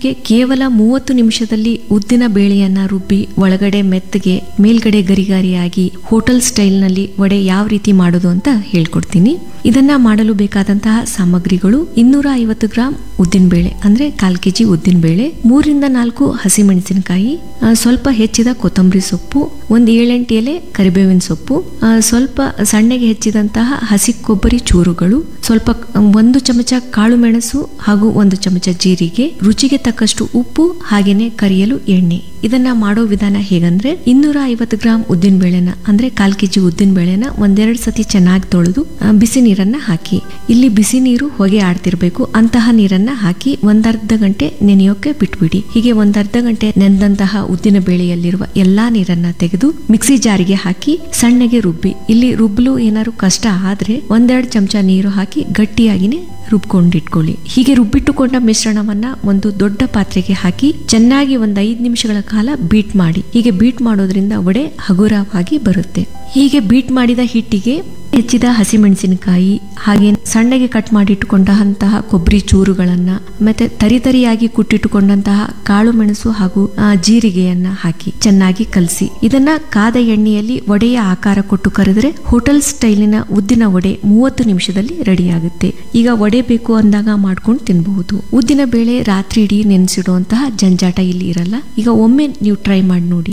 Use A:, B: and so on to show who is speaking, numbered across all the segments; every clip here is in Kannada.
A: ಹೀಗೆ ಕೇವಲ ಮೂವತ್ತು ನಿಮಿಷದಲ್ಲಿ ಉದ್ದಿನ ಬೇಳೆಯನ್ನ ರುಬ್ಬಿ ಒಳಗಡೆ ಮೆತ್ತಗೆ ಮೇಲ್ಗಡೆ ಗರಿಗಾರಿಯಾಗಿ ಹೋಟೆಲ್ ಸ್ಟೈಲ್ನಲ್ಲಿ ವಡೆ ಯಾವ ರೀತಿ ಮಾಡೋದು ಅಂತ ಹೇಳ್ಕೊಡ್ತೀನಿ ಇದನ್ನ ಮಾಡಲು ಬೇಕಾದಂತಹ ಸಾಮಗ್ರಿಗಳು ಇನ್ನೂರ ಐವತ್ತು ಗ್ರಾಂ ಉದ್ದಿನಬೇಳೆ ಅಂದ್ರೆ ಕಾಲ್ ಕೆಜಿ ಉದ್ದಿನಬೇಳೆ ಮೂರಿಂದ ನಾಲ್ಕು ಹಸಿಮೆಣಸಿನಕಾಯಿ ಆ, ಸ್ವಲ್ಪ ಹೆಚ್ಚಿದ ಕೊತ್ತಂಬರಿ ಸೊಪ್ಪು ಒಂದು ಏಳೆಂಟು ಎಲೆ ಕರಿಬೇವಿನ ಸೊಪ್ಪು ಆ, ಸ್ವಲ್ಪ ಸಣ್ಣಗೆ ಹೆಚ್ಚಿದಂತಹ ಹಸಿ ಕೊಬ್ಬರಿ ಚೂರುಗಳು ಸ್ವಲ್ಪ ಕ- ಒಂದು ಚಮಚ ಕಾಳು ಮೆಣಸು ಹಾಗೂ ಒಂದು ಚಮಚ ಜೀರಿಗೆ ರುಚಿಗೆ ತಕ್ಕಷ್ಟು ಉಪ್ಪು ಹಾಗೇನೆ ಕರಿಯಲು ಎಣ್ಣೆ ಇದನ್ನ ಮಾಡೋ ವಿಧಾನ ಹೇಗಂದ್ರೆ ಇನ್ನೂರ ಐವತ್ತು ಗ್ರಾಂ ಉದ್ದಿನ ಬೇಳೆನ ಅಂದ್ರೆ ಕಾಲ್ ಕೆಜಿ ಉದ್ದಿನ ಬೇಳೆನ ಒಂದೆರಡು ಸತಿ ಚೆನ್ನಾಗಿ ತೊಳೆದು ಆ, ಬಿಸಿ ನೀರನ್ನ ಹಾಕಿ ಇಲ್ಲಿ ಬಿಸಿ ನೀರು ಹೊಗೆ ಆಡ್ತಿರ್ಬೇಕು ಅಂತಹ ನೀರನ್ನ ಹಾಕಿ ಒಂದರ್ಧ ಗಂಟೆ ನೆನೆಯೋಕೆ ಬಿಟ್ಬಿಡಿ ಹೀಗೆ ಒಂದರ್ಧ ಗಂಟೆ ನೆನೆದಂತಹ ಉದ್ದಿನ ಬೇಳೆಯಲ್ಲಿರುವ ಎಲ್ಲಾ ನೀರನ್ನ ತೆಗೆದು ಮಿಕ್ಸಿ ಜಾರಿಗೆ ಹಾಕಿ ಸಣ್ಣಗೆ ರುಬ್ಬಿ ಇಲ್ಲಿ ರುಬ್ಬಲು ಏನಾದ್ರು ಕಷ್ಟ ಆದ್ರೆ ಒಂದೆರಡು ಚಮಚ ನೀರು ಹಾಕಿ ಗಟ್ಟಿಯಾಗಿನೇ ರುಬ್ಕೊಂಡಿಟ್ಕೊಳ್ಳಿ ಹೀಗೆ ರುಬ್ಬಿಟ್ಟುಕೊಂಡ ಮಿಶ್ರಣವನ್ನ ಒಂದು ದೊಡ್ಡ ಪಾತ್ರೆಗೆ ಹಾಕಿ ಚೆನ್ನಾಗಿ ಒಂದು ಐದು ನಿಮಿಷಗಳ ಕಾಲ ಬೀಟ್ ಮಾಡಿ ಹೀಗೆ ಬೀಟ್ ಮಾಡೋದ್ರಿಂದ ವಡೆ ಹಗುರವಾಗಿ ಬರುತ್ತೆ ಹೀಗೆ ಬೀಟ್ ಮಾಡಿದ ಹಿಟ್ಟಿಗೆ ಹೆಚ್ಚಿದ ಹಸಿಮೆಣಸಿನಕಾಯಿ ಹಾಗೆ ಸಣ್ಣಗೆ ಕಟ್ ಮಾಡಿಟ್ಟುಕೊಂಡಂತಹ ಕೊಬ್ಬರಿ ಚೂರುಗಳನ್ನ ಮತ್ತೆ ತರಿತರಿಯಾಗಿ ಕುಟ್ಟಿಟ್ಟುಕೊಂಡಂತಹ ಕಾಳು ಮೆಣಸು ಹಾಗೂ ಆ, ಜೀರಿಗೆಯನ್ನ ಹಾಕಿ ಚೆನ್ನಾಗಿ ಕಲಸಿ ಇದನ್ನ ಕಾದ ಎಣ್ಣೆಯಲ್ಲಿ ವಡೆಯ ಆಕಾರ ಕೊಟ್ಟು ಕರೆದ್ರೆ ಹೋಟೆಲ್ ಸ್ಟೈಲಿನ ಉದ್ದಿನ ವಡೆ ಮೂವತ್ತು ನಿಮಿಷದಲ್ಲಿ ರೆಡಿಯಾಗುತ್ತೆ ಈಗ ವಡೆ ಬೇಕು ಅಂದಾಗ ಮಾಡ್ಕೊಂಡು ತಿನ್ನಬಹುದು ಉದ್ದಿನ ಬೇಳೆ ರಾತ್ರಿ ಇಡೀ ನೆನೆಸಿಡುವಂತಹ ಜಂಜಾಟ ಇಲ್ಲಿ ಇರಲ್ಲ ಈಗ ಒಮ್ಮೆ ನೀವು ಟ್ರೈ ಮಾಡಿ ನೋಡಿ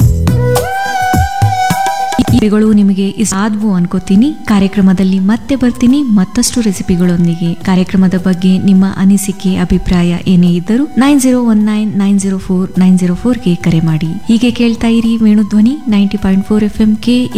A: ರೆಸಿಪಿಗಳು ನಿಮಗೆ ಇಷ್ಟ ಆದ್ವು ಅನ್ಕೋತೀನಿ ಕಾರ್ಯಕ್ರಮದಲ್ಲಿ ಮತ್ತೆ ಬರ್ತೀನಿ ಮತ್ತಷ್ಟು ರೆಸಿಪಿಗಳೊಂದಿಗೆ ಕಾರ್ಯಕ್ರಮದ ಬಗ್ಗೆ ನಿಮ್ಮ ಅನಿಸಿಕೆ ಅಭಿಪ್ರಾಯ ಏನೇ ಇದ್ದರೂ nine zero one nine nine zero four nine zero ಫೋರ್ಗೆ ಕರೆ ಮಾಡಿ ಹೀಗೆ ಕೇಳ್ತಾ ಇರಿ Venudhwani ninety point four F M K